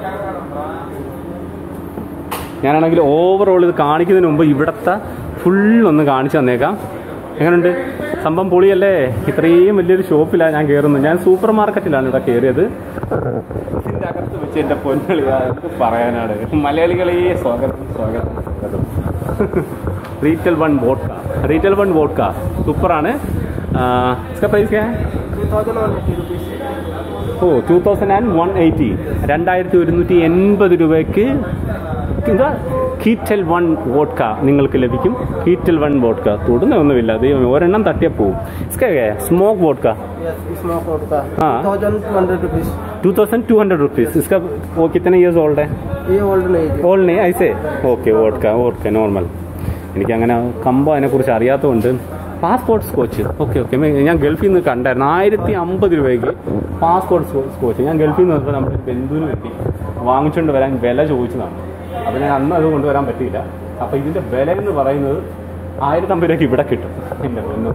ഞാനാണെങ്കിൽ ഓവറോൾ ഇത് കാണിക്കുന്നതിന് മുമ്പ് ഇവിടുത്തെ ഫുൾ ഒന്ന് കാണിച്ചു തന്നേക്കാം എങ്ങനെയുണ്ട് സംഭവം പൊളിയല്ലേ ഇത്രയും വലിയൊരു ഷോപ്പിലാണ് ഞാൻ കയറുന്നത് ഞാൻ സൂപ്പർ മാർക്കറ്റിലാണ് ഇവിടെ കയറിയത് ഇതിൻ്റെ അകത്ത് വെച്ച് എൻ്റെ പൊന്നളി എന്ത് പറയാനാണ് മലയാളികളെ സ്വാഗതം സ്വാഗതം സ്വാഗതം റീറ്റൽ വൺ വോട്ട്ക റീറ്റൽ വൺ വോട്ട്ക സൂപ്പറാണ് പ്രൈസ് ക്യാ
two thousand one eighty rupees
ഓ two thousand and one eighty രണ്ടായിരത്തി ഒരുന്നൂറ്റി എൺപത് രൂപയ്ക്ക് എന്താ കീറ്റൽ വൺ വോട്ട്ക നിങ്ങൾക്ക് ലഭിക്കും കീറ്റൽ വൺ വോട്ട്ക തൊടുന്ന ഒന്നുമില്ല ദൈവം ഒരെണ്ണം തട്ടിയാൽ പോവും Smoke vodka
yes smoke out का
हाँ।
Thousand two hundred rupees
two thousand two hundred rupees इसका वो कितने इयर्स ओल्ड है
ये ओल्ड नहीं है
ഓൾഡ് നെയ് ഐസേ ഓക്കെ വോട്ട്ക വോട്ട്ക നോർമൽ എനിക്ക് അങ്ങനെ കമ്പം അതിനെക്കുറിച്ച് അറിയാത്തതുകൊണ്ട് പാസ്പോർട്ട് സ്കോച്ച് ഓക്കെ ഓക്കെ ഞാൻ ഗൾഫിൽ നിന്ന് കണ്ടായിരുന്നു ആയിരത്തി അമ്പത് രൂപയ്ക്ക് പാസ്പോർട്ട് സ്കോച്ച് ഞാൻ ഗൾഫിൽ നിന്ന് വന്നപ്പോൾ നമ്മുടെ ഒരു ബന്ധുവിന് വേണ്ടി വാങ്ങിച്ചുകൊണ്ട് വരാൻ വില ചോദിച്ചതാണ് അപ്പോൾ ഞാൻ അന്ന് അത് കൊണ്ടുവരാൻ പറ്റിയില്ല അപ്പോൾ ഇതിൻ്റെ വില എന്ന് പറയുന്നത് ആയിരത്തമ്പത് രൂപയ്ക്ക് ഇവിടെ കിട്ടും എൻ്റെ പൊന്നു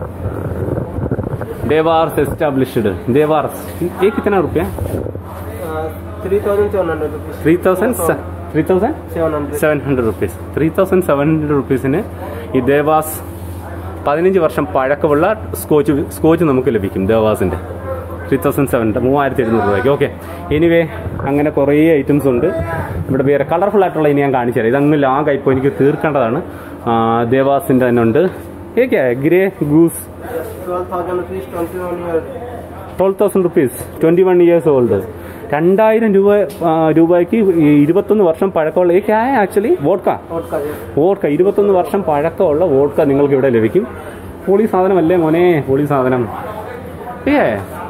देवार्स एस्टेब्लिश्ड देवार्स ये कितना रुपया
three thousand seven hundred rupees
three thousand three thousand
seven hundred
seven hundred rupees three thousand seven hundred റുപ്പീസിന് ഈ ദേവാസ് പതിനഞ്ച് വർഷം പഴക്കമുള്ള സ്കോച്ച് സ്കോച്ച് നമുക്ക് ലഭിക്കും ദേവാസിൻ്റെ ത്രീ തൗസൻഡ് സെവൻ മൂവായിരത്തി എഴുന്നൂറ് രൂപയ്ക്ക് ഓക്കെ എനിവേ അങ്ങനെ കുറേ ഐറ്റംസ് ഉണ്ട് ഇവിടെ വേറെ കളർഫുൾ ആയിട്ടുള്ള ഇനി ഞാൻ കാണിച്ചു തരാം ഇതങ്ങ് ലാഗായി ഇപ്പോൾ എനിക്ക് തീർക്കേണ്ടതാണ് ആ, ദേവാസിൻ്റെ തന്നെ ഉണ്ട് ഏക്കെ Grey Goose
twelve thousand rupees twenty one year
twelve thousand rupees twenty one years old രണ്ടായിരം രൂപ ആ, രൂപയ്ക്ക് ഈ ഇരുപത്തൊന്ന് വർഷം പഴക്കമുള്ള ഈ ക്യാ ആക്ച്വലി വോഡ്ക
आउट का yes.
വോഡ്ക ഇരുപത്തൊന്ന് വർഷം പഴക്കമുള്ള വോഡ്ക നിങ്ങൾക്ക് ഇവിടെ ലഭിക്കും പൊളി സാധനമല്ലേ മോനെ പൊളി സാധനം ഏ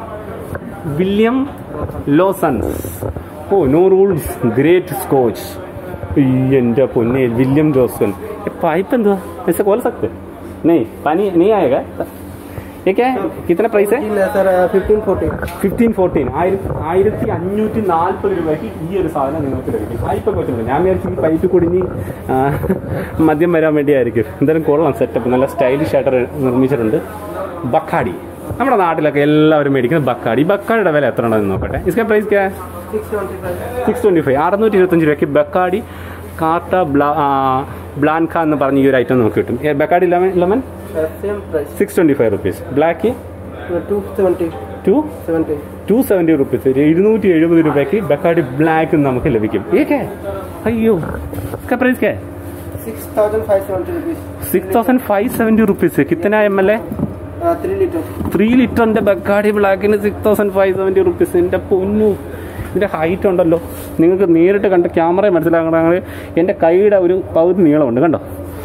വില്യം ലോസൺസ് ഓ നോ റൂൾസ് ഗ്രേറ്റ് സ്കോച്ച് എൻ്റെ പൊന്നെ വില്യം ലോസൺ पाइप എന്തുവാ ऐसे खोल सकते नहीं पानी नहीं आएगा ये क्या है कितना प्राइस है
तीन है sir fifteen fourteen
fifteen fourteen ആയിരത്തി ആയിരത്തി അഞ്ഞൂറ്റി നാൽപ്പത് രൂപയ്ക്ക് ഈ ഒരു സാധനം നിങ്ങൾക്ക് ലഭിക്കും പൈപ്പൊക്കെ വെച്ചിട്ടുണ്ട് ഞാൻ വിചാരിച്ചു ഈ പൈപ്പ് കുടിഞ്ഞ് ആ, മദ്യം വരാൻ വേണ്ടിയായിരിക്കും എന്തായാലും കൊള്ളാം സെറ്റപ്പ് നല്ല സ്റ്റൈലിഷ് ആയിട്ട് നിർമ്മിച്ചിട്ടുണ്ട് ബക്കാടി നമ്മുടെ നാട്ടിലൊക്കെ എല്ലാവരും മേടിക്കുന്നത് ബക്കാടി ബക്കാടിയുടെ വില എത്ര ഉണ്ടെന്ന് നോക്കട്ടെ ഇസ്ക പ്രൈസ് ക്യാ
six twenty five
six twenty five അറുന്നൂറ്റി ഇരുപത്തഞ്ച് രൂപയ്ക്ക് ബക്കാടി കാർട്ട ബ്ലാ ആ, ബ്ലാൻക എന്ന് പറഞ്ഞ ഈ ഒരു ഐറ്റം നമുക്ക് കിട്ടും ഏ, Bacardi lemon lemon
same price
six twenty five rupees black
two seventy
two
seventy
two seventy rupees ഇരുന്നൂറ്റി എഴുപത് രൂപയ്ക്ക് ബക്കാടി ബ്ലാക്ക് നമുക്ക് ലഭിക്കും ഏക്കേ അയ്യോ പ്രൈസ് കേ
six thousand five seventy rupees
six thousand five seventy rupees കിത്തന എം എൽ എ
three litre
three ലിറ്ററിന്റെ ബക്കാടി ബ്ലാക്കിന് six thousand five seventy rupees എൻ്റെ പൊന്നു ഇതിൻ്റെ ഹൈറ്റ് ഉണ്ടല്ലോ നിങ്ങൾക്ക് നേരിട്ട് കണ്ട ക്യാമറ മനസ്സിലാക്കണമെങ്കിൽ എൻ്റെ കൈയുടെ ഒരു പകുതി നീളമുണ്ട് കണ്ടോ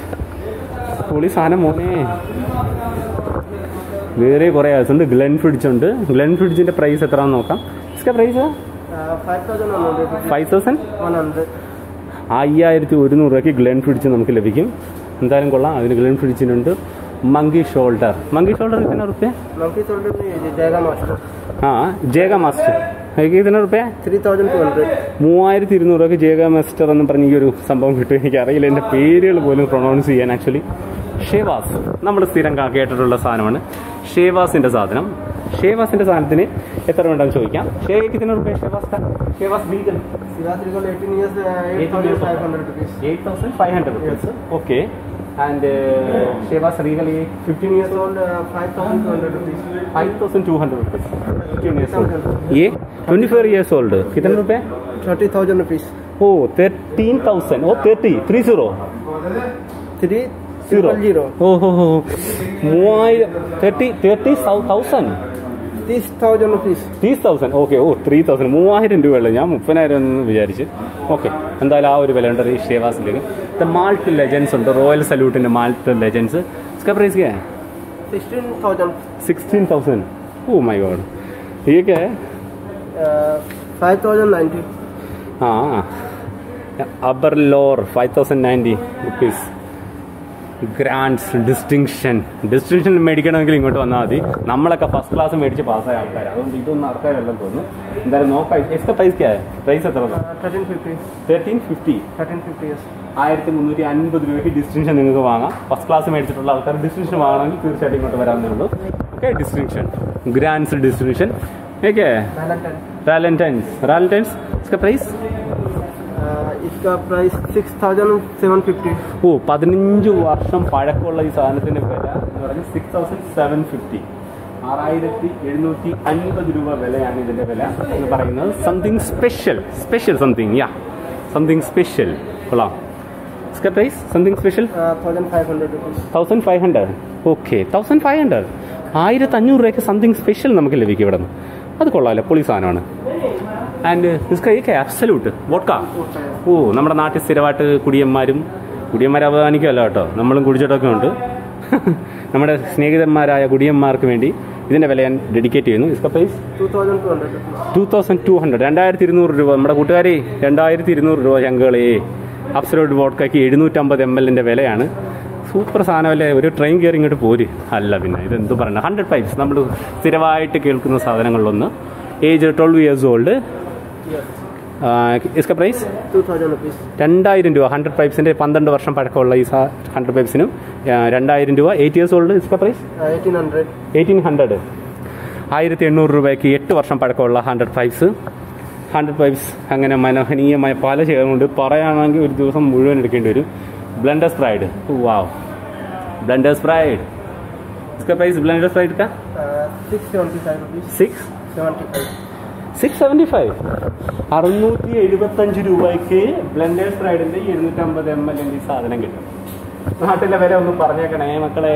പൊളി സാധനം മോനെ വേറെ കുറേ ഐസ് ഉണ്ട് ഗ്ലെൻ ഫ്രിഡ്ജ് ഉണ്ട് ഗ്ലെൻ ഫ്രിഡ്ജിൻ്റെ പ്രൈസ് എത്രയാണെന്ന് നോക്കാം ഇസ്ക price
five thousand one hundred rupees
five thousand
one hundred
അയ്യായിരത്തി ഒരുന്നൂറ് രൂപയ്ക്ക് ഗ്ലെൻ ഫ്രിഡ്ജ് നമുക്ക് ലഭിക്കും എന്തായാലും കൊള്ളാം അതിന് ഗ്ലെൻ ഫ്രിഡ്ജിനുണ്ട് മങ്കി ഷോൾഡർ മങ്കി ഷോൾഡർ കിतना रुपये
मंकी शोल्डर में ये जाएगा मास्टर
हाँ ജേഗ മാസ്റ്റർ എനിക്ക് കിतना रुपये
थ्री थाउजेंड टू हंड्रेड
മൂവായിരത്തി ഇരുന്നൂറ് രൂപയ്ക്ക് ജേഗ മാസ്റ്റർ എന്ന് പറഞ്ഞ ഈ ഒരു സംഭവം കിട്ടും എനിക്ക് അറിയില്ല എൻ്റെ പേരുകൾ പോലും പ്രൊണൗൺസ് ചെയ്യാൻ ആക്ച്വലി ഷേവാസ് നമ്മൾ സ്ഥിരം കാ- കേട്ടിട്ടുള്ള സാധനമാണ് ഷേവാസിന്റെ സാധനം ഷേവാസിന്റെ സാധനത്തിന് എത്ര വേണ്ടെന്ന് ചോദിക്കാം ഷേക്കിന് റുപ്യ ഷേവാസ് കാ? Chivas Regal
Siva's Regal 18 years, uh, 8,500 rupees.
Eight thousand five hundred rupees okay and Chivas Regal fifteen
Years
years
old, uh, 5,200 rupees.
Five thousand two hundred rupees fifteen years old ये twenty four years old कितने रुपए
30,000 rupees.
ओ thirteen thousand ओ thirty three zero
3
zero
triple zero.
ഓ ഹോ ഹോ മൂവായിരം thirty thirty thousand
30,000 rupees.
തീസ് തൗസൻഡ് ഓക്കെ ഓ ത്രീ തൗസൻഡ് മൂവായിരം രൂപയുള്ളൂ ഞാൻ മുപ്പതിനായിരം എന്ന് വിചാരിച്ച് ഓക്കെ എന്തായാലും ആ ഒരു വില ഉണ്ട് ഈ ഷേവാസിലേക്ക് ദ മാൾട്ട് ലെജൻസ് ഉണ്ട് റോയൽ സല്യൂട്ടിൻ്റെ മാൾട്ട് ലെജൻസ് इसका प्राइस क्या है
16,000.
Sixteen thousand oh my god ये क्या है
Uh, 5,090.
हाँ Aberlour five thousand ninety rupees Grant's distinction distinction മേടിക്കണമെങ്കിൽ ഇങ്ങോട്ട് വന്നാൽ മതി നമ്മളൊക്കെ ഫസ്റ്റ് ക്ലാസ് മേടിച്ച് പാസ്സായ ആൾക്കാർ അതുകൊണ്ട് ഇതൊന്നും ആൾക്കാരല്ലെന്ന് തോന്നുന്നു എന്തായാലും നോക്കാം എത്ര പ്രൈസ് ക്യാ പ്രൈസ് എത്ര
Uh, 1350.
Thirteen fifty
1350 yes.
ആയിരത്തി മുന്നൂറ്റി അൻപത് രൂപയ്ക്ക് ഡിസ്റ്റിങ്ഷൻ നിങ്ങൾക്ക് വാങ്ങാം ഫസ്റ്റ് ക്ലാസ് മേടിച്ചിട്ടുള്ള ആൾക്കാർ ഡിസ്റ്റിങ്ഷൻ വാങ്ങണമെങ്കിൽ തീർച്ചയായിട്ടും ഇങ്ങോട്ട് വരാവുന്നേ ഉള്ളൂ okay distinction Grant's distinction okay
Valentine.
Valentine's Valentine's इसका प्राइस
Uh, इसका प्राइस 6,750.
ഓ പതിനഞ്ച് വർഷം പഴക്കമുള്ള ഈ സാധനത്തിന്റെ വില എന്ന് പറഞ്ഞാൽ സിക്സ് തൗസൻഡ് സെവൻ ഫിഫ്റ്റി ആറായിരത്തി എഴുന്നൂറ്റി അൻപത് രൂപ വിലയാണ് ഇതിന്റെ വില എന്ന് പറയുന്നത് something special special something yeah something special കൊള്ളാം इसका price something special
Uh, 1,500 rupees.
Thousand five hundred okay thousand five hundred ആയിരത്തി അഞ്ഞൂറ് രൂപയ്ക്ക് സംതിങ് സ്പെഷ്യൽ നമുക്ക് ലഭിക്കും ഇവിടെ നിന്ന് അത് കൊള്ളാമല്ലോ പൊളി സാധനമാണ് ആൻഡ് ഇസ്കൈക്ക് അബ്സല്യൂട്ട് വോട്ട്ക ഓ നമ്മുടെ നാട്ടിൽ സ്ഥിരമായിട്ട് കുടിയന്മാരും കുടിയന്മാരെ അപമാനിക്കുമല്ല കേട്ടോ നമ്മളും കുടിച്ചിട്ടൊക്കെ ഉണ്ട് നമ്മുടെ സ്നേഹിതന്മാരായ കുടിയന്മാർക്ക് വേണ്ടി ഇതിൻ്റെ വില ഞാൻ ഡെഡിക്കേറ്റ് ചെയ്യുന്നു ഇസ്ക price
2,200 rupees.
Two thousand two hundred രണ്ടായിരത്തി ഇരുന്നൂറ് രൂപ നമ്മുടെ കൂട്ടുകാരെ രണ്ടായിരത്തി ഇരുന്നൂറ് രൂപ ചങ്കുകളെ അബ്സലോട്ട് വോട്ട്കയ്ക്ക് എഴുന്നൂറ്റമ്പത് എം എല്ലിൻ്റെ വിലയാണ് സൂപ്പർ സാധനമല്ലേ ഒരു ട്രെയിൻ കയറി ഇങ്ങോട്ട് പോര് അല്ല പിന്നെ ഇത് എന്ത് പറയണം ഹൺഡ്രഡ് പൈപ്സ് നമ്മൾ സ്ഥിരമായിട്ട് കേൾക്കുന്ന സാധനങ്ങളിലൊന്ന് ഏജ് ട്വൽവ് ഇയേഴ്സ് ഓൾഡ് ഇസ്ക പ്രൈസ്
2,000 rupees.
രണ്ടായിരം രൂപ ഹൺഡ്രഡ് പൈപ്സിൻ്റെ പന്ത്രണ്ട് വർഷം പഴക്കമുള്ള ഈ ഹൺഡ്രഡ് പൈപ്സിനും രണ്ടായിരം രൂപ എയ്റ്റ് ഇയേഴ്സ് ഓൾഡ് ഇസ്ക പ്രൈസ്
Uh, 1,800.
എയ്റ്റീൻ ഹൺഡ്രഡ് ആയിരത്തി എണ്ണൂറ് രൂപയ്ക്ക് എട്ട് വർഷം പഴക്കമുള്ള ഹൺഡ്രഡ് പൈപ്സ് ഹൺഡ്രഡ് പൈപ്സ് അങ്ങനെ മനോഹനീയമായ പല ചെയ്യുന്നുണ്ട് പറയുകയാണെങ്കിൽ ഒരു ദിവസം മുഴുവൻ എടുക്കേണ്ടി വരും ബ്ലൻഡർ സ്പ്രൈഡ് വാവ് ബ്ലൻഡർ സ്പ്രൈഡ് इसका प्राइस ब्लेंडर स्प्राइट का
Uh, 675 rupees.
Six
75.
Six seventy five അറുന്നൂറ്റി എഴുപത്തഞ്ച് രൂപയ്ക്ക് ബ്ലെൻഡർ സ്പ്രൈഡിൻ്റെ എഴുന്നൂറ്റമ്പത് എം എല്ലിൻ്റെ ഈ സാധനം കിട്ടും നാട്ടിലെ വില ഒന്ന് പറഞ്ഞേക്കണേ മക്കളെ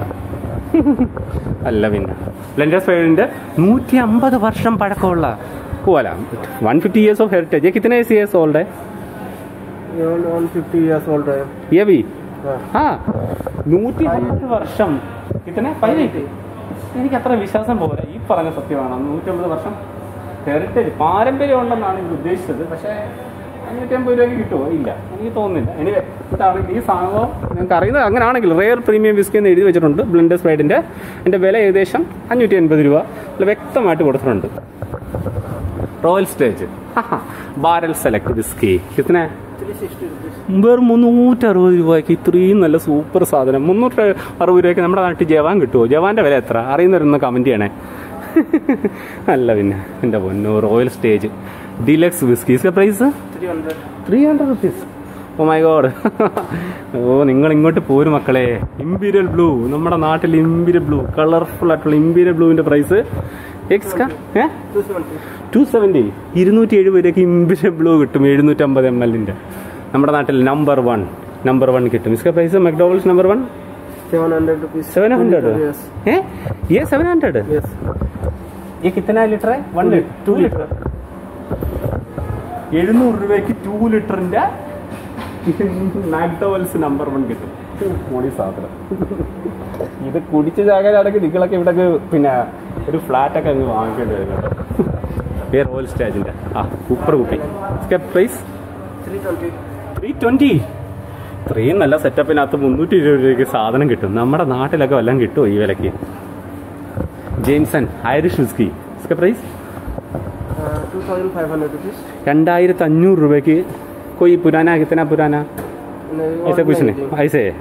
അല്ല പിന്നെ ബ്ലെൻഡർ സ്പ്രൈഡിൻ്റെ നൂറ്റി അമ്പത് വർഷം പഴക്കമുള്ള ഓ അല്ല one fifty years of heritage കിത്തന ഇയേഴ്സ് ഓൾഡ്
ये old 150 years old है
ये भी
हाँ.
ആ നൂറ്റി അമ്പത് വർഷം കിത്തനെ പതിനെട്ട് എനിക്ക് അത്ര വിശ്വാസം പോലെ ഈ പറഞ്ഞ സത്യമാണ് നൂറ്റമ്പത് വർഷം ഹെറിറ്റേജ് പാരമ്പര്യം ഉണ്ടെന്നാണ് എനിക്ക് ഉദ്ദേശിച്ചത് പക്ഷേ അഞ്ഞൂറ്റമ്പത് രൂപയ്ക്ക് കിട്ടുമോ ഇല്ല എനിക്ക് തോന്നുന്നില്ല ഇനി ഇതാണ് ഈ സംഭവം നിങ്ങൾക്ക് അറിയുന്നത് അങ്ങനെയാണെങ്കിൽ റെയർ പ്രീമിയം വിസ്കി എന്ന് എഴുതി വെച്ചിട്ടുണ്ട് ബ്ലെൻഡർ സ്പ്രൈഡിൻ്റെ എൻ്റെ വില ഏകദേശം അഞ്ഞൂറ്റി എൺപത് രൂപ അതിൽ വ്യക്തമായിട്ട് കൊടുത്തിട്ടുണ്ട് Royal Stag barrel select whisky കിത്തനെ
360 rupees
വെറും മുന്നൂറ്റി അറുപത് രൂപയ്ക്ക് ഇത്രയും നല്ല സൂപ്പർ സാധനം മുന്നൂറ്റി അറുപത് രൂപയ്ക്ക് നമ്മുടെ നാട്ടിൽ ജവാൻ കിട്ടുമോ ജവാന്റെ വില എത്ര അറിയുന്നവരൊന്ന് കമൻറ്റ് ചെയ്യണേ അല്ല പിന്നെ എൻ്റെ പൊന്നു Royal Stag Deluxe whisky's price
300
three hundred rupees oh my god ഓ നിങ്ങൾ ഇങ്ങോട്ട് പോരും മക്കളെ ഇമ്പീരിയൽ ബ്ലൂ നമ്മുടെ നാട്ടിൽ ഇമ്പീരിയൽ ബ്ലൂ കളർഫുൾ ആയിട്ടുള്ള ഇമ്പീരിയൽ ബ്ലൂവിൻ്റെ പ്രൈസ് എക്സ്ക ഏ
270
ടു സെവൻറ്റി ഇരുന്നൂറ്റി എഴുപത് രൂപയ്ക്ക് ഇമ്പിഷൻ ബ്ലൂ കിട്ടും എഴുന്നൂറ്റമ്പത് എം എല്ലിൻ്റെ നമ്മുടെ നാട്ടിൽ നമ്പർ വൺ നമ്പർ വൺ കിട്ടും ഇസ്ക price McDowell's number one
700 rupees
seven hundred
yes
ഏ ये सेवन हंड्रेड
yes
ये कितना लीटर है वन लीटर ടു ലിറ്റർ എഴുന്നൂറ് രൂപയ്ക്ക് ടു ലിറ്ററിന്റെ മാക്ഡോവൽസ് നമ്പർ വൺ കിട്ടും മോണി സാധനം ഇത് കുടിച്ച ജാഗയിലാണെങ്കിൽ നിങ്ങളൊക്കെ ഇവിടെ പിന്നെ ഒരു ഫ്ലാറ്റ് ഒക്കെ അങ്ങ് വാങ്ങിക്കേണ്ടി വരും കേട്ടോ ഏ റോയൽ സ്റ്റേജിന്റെ ആ സൂപ്പർ കുപ്പി പ്രൈസ്
320
ത്രീ ട്വന്റി ഇത്രയും നല്ല സെറ്റപ്പിനകത്ത് മുന്നൂറ്റി ഇരുപത് രൂപയ്ക്ക് സാധനം കിട്ടും നമ്മുടെ നാട്ടിലൊക്കെ വല്ലതും കിട്ടുമോ ഈ വിലക്ക് Jameson Irish whisky price
uh, 2500 rupees
രണ്ടായിരത്തി അഞ്ഞൂറ് രൂപയ്ക്ക് कोई पुराना कितना पुराना
नहीं,
ऐसा
old
कुछ
नहीं
नहीं ऐसे है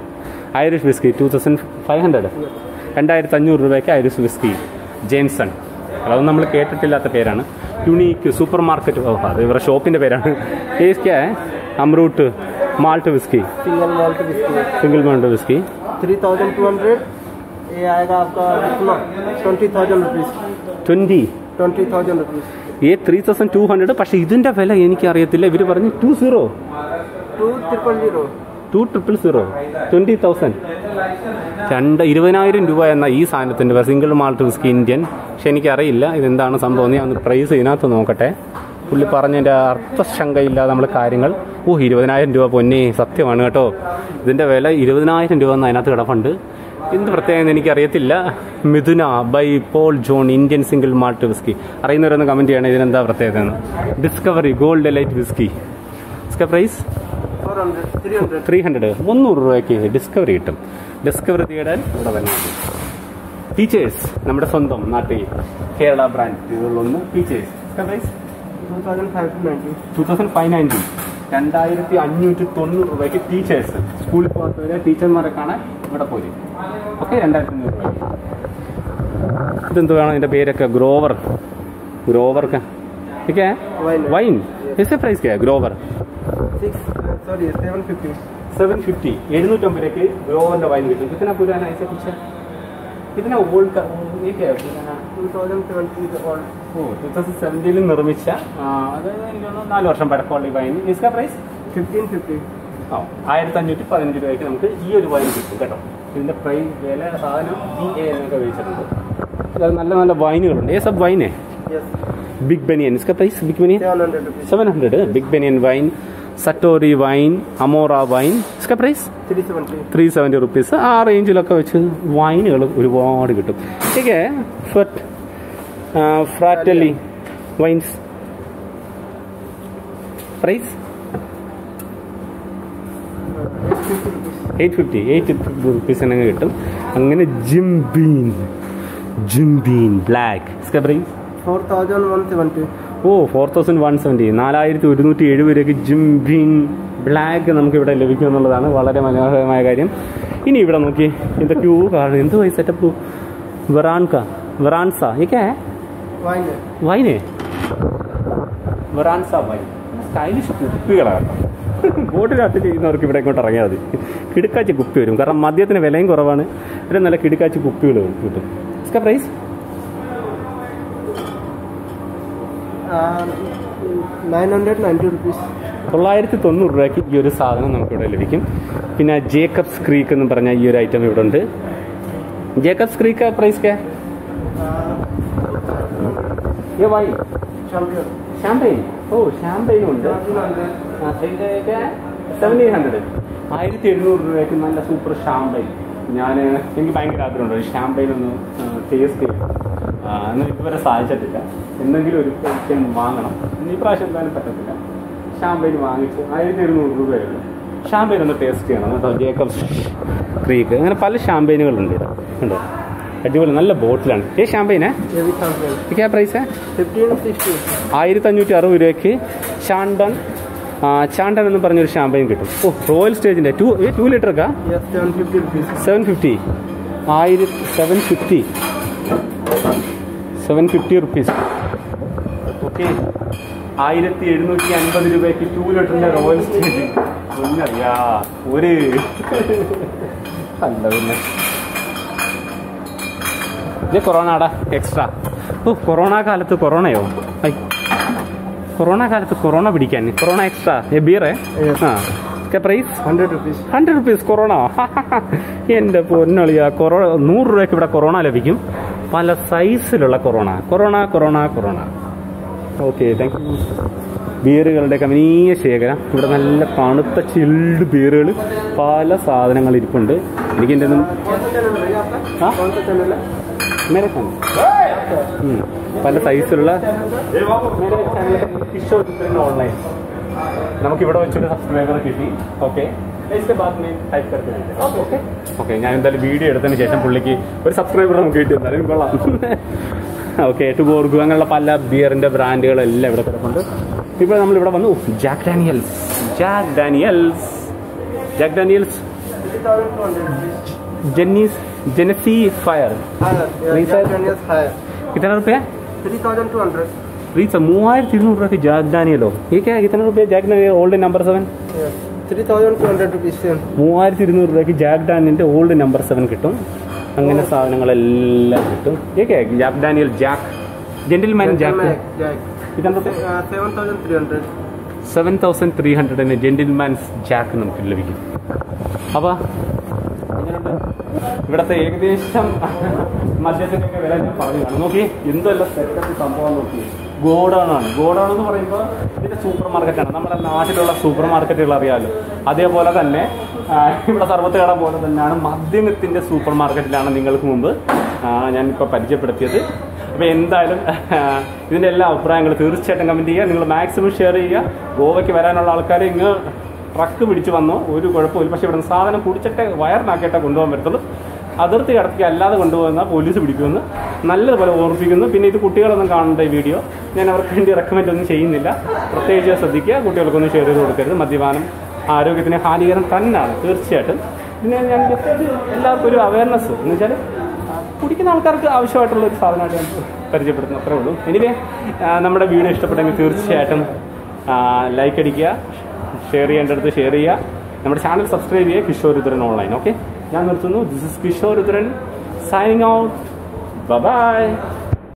Irish whisky two thousand five hundred രണ്ടായിരത്തി അഞ്ഞൂറ് രൂപയ്ക്ക് ഐറിഷ് വിസ്കി ജെയിംസൺ അതൊന്നും നമ്മൾ കേട്ടിട്ടില്ലാത്ത പേരാണ് യുണീക്ക് സൂപ്പർ മാർക്കറ്റ് ഓ അത് ഇവരുടെ ഷോപ്പിൻ്റെ പേരാണ് ഏസ്ക്യാ Amrut malt whisky
single malt whisky
single malt whisky
three thousand two hundred ये आएगा आपका कितना twenty thousand rupees
twenty
twenty thousand rupees
ഈ ത്രീ തൗസൻഡ് ടു ഹൺഡ്രഡ് പക്ഷേ ഇതിൻ്റെ വില എനിക്കറിയത്തില്ല ഇവർ പറഞ്ഞു two zero
two triple zero
two triple zero twenty thousand രണ്ട് ഇരുപതിനായിരം രൂപ എന്ന ഈ സാധനത്തിൻ്റെ വില സിംഗിൾ മാൾട്ട് വിസ്കി ഇന്ത്യൻ പക്ഷെ എനിക്കറിയില്ല ഇതെന്താണ് സംഭവം ഞാൻ ഒന്ന് പ്രൈസ് ഇതിനകത്ത് നോക്കട്ടെ പുള്ളി പറഞ്ഞതിൻ്റെ അർത്ഥശങ്കയില്ലാതെ നമ്മൾ കാര്യങ്ങൾ ഓ ഇരുപതിനായിരം രൂപ പൊന്നെ സത്യമാണ് കേട്ടോ ഇതിൻ്റെ വില ഇരുപതിനായിരം രൂപ എന്ന് അതിനകത്ത് കിടപ്പുണ്ട് എന്ത് പ്രത്യേകത എന്ന് എനിക്കറിയത്തില്ല Mithuna by Paul John Indian single malt whisky അറിയുന്നവരൊന്ന് കമൻറ്റ് ചെയ്യണം ഇതിനെന്താ പ്രത്യേകത എന്ന് Discovery gold light whisky price
four hundred three hundred
three hundred മുന്നൂറ് രൂപയ്ക്ക് ഡിസ്കവറി കിട്ടും ഡിസ്കവറി തേടാൻ ഇവിടെ തന്നെ ടീച്ചേഴ്സ് നമ്മുടെ സ്വന്തം നാട്ടിൽ കേരള ബ്രാൻഡ് ഇതിലൊന്ന് Teacher's price
two thousand five ninety
two thousand five ninety രണ്ടായിരത്തി അഞ്ഞൂറ്റി തൊണ്ണൂറ് രൂപയ്ക്ക് ടീച്ചേഴ്സ് സ്കൂളിൽ പോകാത്തവരെ ടീച്ചർമാരെ കാണാൻ ഇവിടെ പോരും ഓക്കെ രണ്ടായിരത്തി അഞ്ഞൂറ് രൂപയ്ക്ക് ഇതെന്ത് വേണം ഇതിൻ്റെ പേരൊക്കെ ഗ്രോവർ ഗ്രോവർക്ക് ठीक है
Wine.
वाइन कैसे प्राइस क्या है Grover
six sorry seven fifty
seven fifty എഴുന്നൂറ്റമ്പത് രൂപയ്ക്ക് ഗ്രോവറിന്റെ വൈൻ കിട്ടും कितना पुराना है ऐसे कुछ है कितना ओल्ड का ये क्या है पुराना
टू थाउजेंड सेवेंटी ओल्ड
ഓ ടൂ തൗസൻഡ് സെവൻറ്റീനിൽ നിർമ്മിച്ച ആ, അത് എനിക്ക് തോന്നുന്നു നാല് വർഷം പഴക്കമുള്ള ഈ വൈൻ ഇസ്കാ പ്രൈസ്
फिफ्टीन फिफ्टी
ആ ആയിരത്തി അഞ്ഞൂറ്റി പതിനഞ്ച് രൂപയ്ക്ക് നമുക്ക് ഈ ഒരു വൈൻ കിട്ടും കേട്ടോ ഇതിന്റെ പ്രൈസ് വില സാധനം ബി എ എന്നൊക്കെ വെച്ചിട്ടുണ്ട് അതായത് നല്ല നല്ല വൈനുകളുണ്ട് ഏ സബ് വൈനേ
यस
ബിഗ് ബനിയൻ ഇസ്കാ price Big Banyan
seven hundred rupees
seven hundred Big Banyan wine സറ്റോറി വൈൻ അമോറ വൈൻ ഇസ്കാ price
three seventy
three seventy rupees ആ റേഞ്ചിലൊക്കെ വെച്ച് വൈനുകൾ ഒരുപാട് കിട്ടും ठीक है फट Fratelli wines price eight fifty eight fifty റുപ്പീസിനങ്ങ് കിട്ടും അങ്ങനെ ജിംബീൻ ജിംബീൻ ബ്ലാക്ക് ഇസ്കാ price
four thousand one seventy
ഓ ഫോർ തൗസൻഡ് വൺ സെവൻറ്റി നാലായിരത്തി ഒരുന്നൂറ്റി എഴുപത് രൂപയ്ക്ക് ജിംബിൻ ബ്ലാക്ക് നമുക്ക് ഇവിടെ ലഭിക്കും എന്നുള്ളതാണ് വളരെ മനോഹരമായ കാര്യം ഇനി ഇവിടെ നോക്കി ഇതിന്റെ ക്യൂ കാണും എന്ത് പോയി സെറ്റപ്പ് വെറാൻക വെറാൻസ ഏക്കെ
वाइन है
വൈനെ വെറാൻസ വൈൻ സ്റ്റൈലിഷ് കുപ്പികളാണ് ബോട്ടിനകത്ത് ചെയ്യുന്നവർക്ക് ഇവിടെ ഇങ്ങോട്ട് ഇറങ്ങിയാൽ മതി കിടുക്കാച്ചി കുപ്പി വരും കാരണം മദ്യത്തിന് വിലയും കുറവാണ് ഇവിടെ നല്ല കിടുക്കാച്ചി കുപ്പികൾ കിട്ടും ഇസ്ക price
nine hundred ninety rupees
തൊള്ളായിരത്തി തൊണ്ണൂറ് രൂപയ്ക്ക് ഈ ഒരു സാധനം നമുക്കിവിടെ ലഭിക്കും പിന്നെ ജേക്കബ്സ് ക്രീക്ക് എന്ന് പറഞ്ഞ ഈ ഒരു ഐറ്റം ഇവിടെ ഉണ്ട് ജേക്കബ്സ് ക്രീക്ക് പ്രൈസ് കേ ये वाइन
चैम्पियन
ഷാമ്പയിൻ ഓ ഷാമ്പയിനും ഉണ്ട് സെവൻറ്റീൻ ഹൺഡ്രഡ് ആയിരത്തി എഴുന്നൂറ് രൂപയ്ക്ക് നല്ല സൂപ്പർ ഷാമ്പയിൻ ഞാൻ എനിക്ക് ഭയങ്കര ആഗ്രഹമുണ്ട് ഒരു ഷാമ്പയിൻ ഒന്ന് ടേസ്റ്റ് ചെയ്യും ആ, എന്നാൽ ഇതുവരെ സാധിച്ചിട്ടില്ല എന്തെങ്കിലും ഒരു പ്രാവശ്യം വാങ്ങണം ഇനി ഈ പ്രാവശ്യം എന്തായാലും പറ്റത്തില്ല ഷാമ്പയിൻ വാങ്ങിച്ച് ആയിരത്തി എഴുന്നൂറ് രൂപയുള്ളൂ ഷാമ്പയിൻ ഒന്ന് ടേസ്റ്റ് ചെയ്യണം കേട്ടോ ജേക്കബ്സ് ക്രീക്ക് അങ്ങനെ പല ഷാമ്പയിനുകളുണ്ട് ഇവിടെ ഉണ്ടോ അടിപൊളി നല്ല ബോട്ടിലാണ് ഏ ഷാമ്പയിനെ
ये भी चैम्पियन
ഇതൊക്കെയാ പ്രൈസ്
फिफ्टीन सिक्सटी
ആയിരത്തി അഞ്ഞൂറ്റി അറുപത് രൂപയ്ക്ക് ചാണ്ടൻ ആ, ചാണ്ടൻ എന്ന് പറഞ്ഞൊരു ഷാമ്പയിൻ കിട്ടും ഓ റോയൽ സ്റ്റേജിൻ്റെ ടു ഏ ടു ലിറ്റർക്കാ
yes seven fifty rupees
seven fifty ആയിരത്തി seven fifty seven fifty rupees okay ആയിരത്തി എഴുന്നൂറ്റി അൻപത് രൂപയ്ക്ക് ടു ലിറ്ററിൻ്റെ റോയൽ സ്റ്റേജ് ഒന്നറിയാ ഒരു അല്ല പിന്നെ ഇത് കൊറോണടാ എക്സ്ട്രാ ഓ കൊറോണ കാലത്ത് കൊറോണയോ ഐ കൊറോണ കാലത്ത് കൊറോണ പിടിക്കാൻ കൊറോണ എക്സ്ട്രാ ഏ ബിയറേ
Yes.
ആ price
hundred rupees
hundred rupees Corona എൻ്റെ പൊന്നളിയ കൊറോണ നൂറ് രൂപയ്ക്ക് ഇവിടെ കൊറോണ ലഭിക്കും പല സൈസിലുള്ള Corona Corona Corona Corona okay thank you ബിയറുകളുടെ കമനീയ ശേഖരം ഇവിടെ നല്ല തണുത്ത ചിൽഡ് ബിയറുകൾ പല സാധനങ്ങൾ ഇരിപ്പുണ്ട് എനിക്ക് എൻ്റെ ഒന്നും
कौन सा चैनल है भैया आपका
हाँ?
कौन सा चैनल है
മേരെ ചാനൽ ഉം. പല സൈസിലുള്ള ഓൺലൈൻ നമുക്ക് ഇവിടെ വെച്ചൊരു സബ്സ്ക്രൈബർ കിട്ടി ഓക്കെ ഓക്കെ ഞാൻ എന്തായാലും വീഡിയോ എടുത്തതിന് ശേഷം പുള്ളിക്ക് ഒരു സബ്സ്ക്രൈബർ നമുക്ക് കിട്ടി എന്തായാലും കൊള്ളാം ഓക്കെ ടു ഗോർഗു അങ്ങനെയുള്ള പല ബിയറിന്റെ ബ്രാൻഡുകളെല്ലാം ഇവിടെ കിടപ്പുണ്ട് ഇപ്പോൾ നമ്മൾ ഇവിടെ വന്നു Jack Daniel's Jack Daniel's Jack Daniel's
3200 rupees.
जेनिस Tennessee fire
Higher. Yeah,
Please,
Jack
sir.
Daniels higher.
कितना रुपया
3200.
प्लीज മൂവായിരത്തി ഇരുന്നൂറ് രൂപയ്ക്ക് ജാക്ക് ഡാനിയലോ ये क्या है कितना रुपया Jack Daniel old number seven
Yeah. 3200 rupees same.
മൂവായിരത്തി ഇരുന്നൂറ് രൂപയ്ക്ക് ജാക്ക് ഡാനിയലിന്റെ ഓൾഡ് നമ്പർ സെവൻ കിട്ടും അങ്ങനെ സാധനങ്ങളെല്ലാം കിട്ടും ये क्या है Jack Daniel Jack gentleman Jack
Gentleman Jack.
कितना रुपया
Uh, 7300.
സെവൻ തൗസൻഡ് ത്രീ ഹൺഡ്രഡിന് ജെന്റിൽമാൻസ് ജാക്ക് നമുക്ക് ലഭിക്കും അപ്പോൾ എങ്ങനെയുണ്ട് ഇവിടുത്തെ ഏകദേശം മദ്യത്തിൻ്റെ ഒക്കെ വില ഞാൻ പറഞ്ഞു കാണും നോക്കി എന്തെല്ലാം സെറ്റപ്പ് സംഭവം നോക്കി ഗോഡൗൺ ആണ് ഗോഡൗൺ എന്ന് പറയുമ്പോൾ ഇതിൻ്റെ സൂപ്പർ മാർക്കറ്റാണ് നമ്മുടെ നാട്ടിലുള്ള സൂപ്പർ മാർക്കറ്റുകൾ അറിയാമല്ലോ അതേപോലെ തന്നെ ആ, ഇവിടെ സർവത്ത് കട പോലെ തന്നെയാണ് മദ്യത്തിൻ്റെ സൂപ്പർ മാർക്കറ്റിലാണ് നിങ്ങൾക്ക് മുമ്പ് ആ, ഞാനിപ്പോൾ പരിചയപ്പെടുത്തിയത് അപ്പോൾ എന്തായാലും ഇതിൻ്റെ എല്ലാ അഭിപ്രായങ്ങളും തീർച്ചയായിട്ടും കമൻറ്റ് ചെയ്യുക നിങ്ങൾ മാക്സിമം ഷെയർ ചെയ്യുക ഗോവയ്ക്ക് വരാനുള്ള ആൾക്കാർ ഇങ്ങ് ട്രക്ക് പിടിച്ച് വന്നോ ഒരു കുഴപ്പമില്ല പക്ഷേ ഇവിടുന്ന് സാധനം കുടിച്ചിട്ട് വയറിനാക്കിയിട്ടേ കൊണ്ടുപോകാൻ പറ്റത്തുള്ളൂ അതിർത്തി കടത്തി അല്ലാതെ കൊണ്ടുപോകുന്ന പോലീസ് പിടിക്കുമെന്ന് നല്ലതുപോലെ ഓർമ്മിപ്പിക്കുന്നു പിന്നെ ഇത് കുട്ടികളൊന്നും കാണേണ്ട ഈ വീഡിയോ ഞാൻ അവർക്ക് വേണ്ടി റെക്കമെൻഡ് ഒന്നും ചെയ്യുന്നില്ല പ്രത്യേകിച്ച് ശ്രദ്ധിക്കുക കുട്ടികൾക്കൊന്നും ഷെയർ ചെയ്ത് കൊടുക്കരുത് മദ്യപാനം ആരോഗ്യത്തിന് ഹാനികരം തന്നെയാണ് തീർച്ചയായിട്ടും പിന്നെ ഞാൻ just ഒരു എല്ലാവർക്കും ഒരു അവയർനെസ് എന്ന് വെച്ചാൽ കുടിക്കുന്ന ആൾക്കാർക്ക് ആവശ്യമായിട്ടുള്ള ഒരു സാധനമായിട്ട് ഞാൻ പരിചയപ്പെടുത്തുന്നു അത്രേ ഉള്ളൂ എനിവേ നമ്മുടെ വീഡിയോ ഇഷ്ടപ്പെട്ടെങ്കിൽ തീർച്ചയായിട്ടും ലൈക്ക് അടിക്കുക ഷെയർ ചെയ്യേണ്ടടുത്ത് ഷെയർ ചെയ്യുക നമ്മുടെ ചാനൽ സബ്സ്ക്രൈബ് ചെയ്യുക കിഷോർ രുദ്രൻ ഓൺലൈൻ ഓക്കെ ഞാൻ നിർത്തുന്നു this is Kishore Rudran signing out by